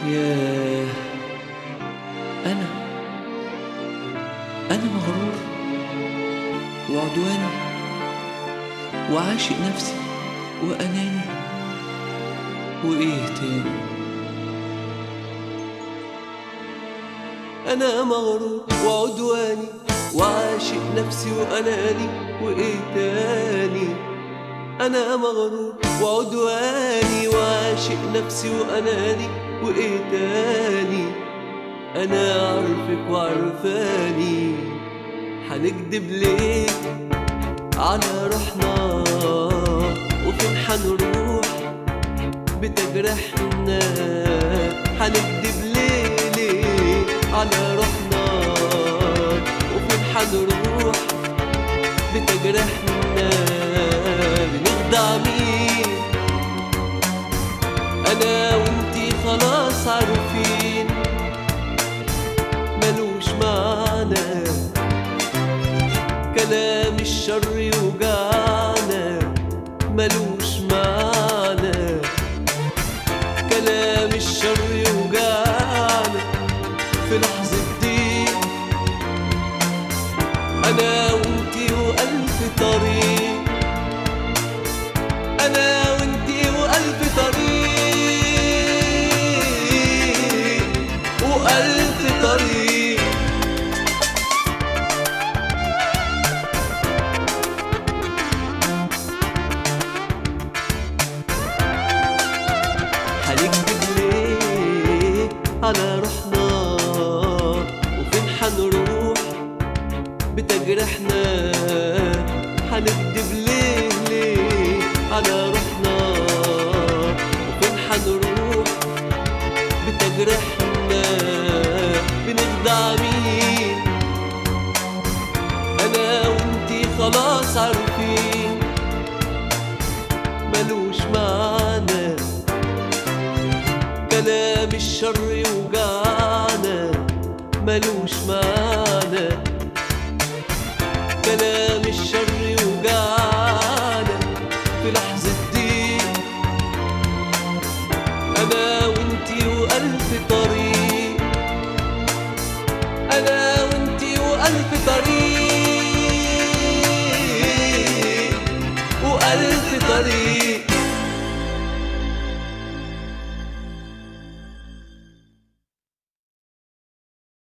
ياه أنا أنا مغرور وعدواني وعاشق نفسي وأناني وإيه تاني أنا مغرور وعدواني وعاشق نفسي وأناني وإيه تاني أنا مغرور وعدواني وعاشق نفسي وأناني وإيه تاني أنا عارفك وعرفاني حنكدب ليه على روحنا وفين حنروح بتجرحنا حنكدب ليه ليه على روحنا وفين حنروح بتجرحنا بنخدع مين انا وانتي خلاص عارفين ملوش معنى كلام الشر يوجعنا ملوش معنى كلام الشر يوجعنا في لحظة ضيق أنا وأنتي وألف طريق أنا وأنتي وألف طريق وألف طريق هنكدب ليه على روحنا وفين حنروح بتجرحنا هنكدب ليه ليه على روحنا وفين حنروح بتجرحنا بنخدع مين انا وانتي خلاص عارفين ملوش معنى كلام الشر يوجعنا ملوش معنى كلام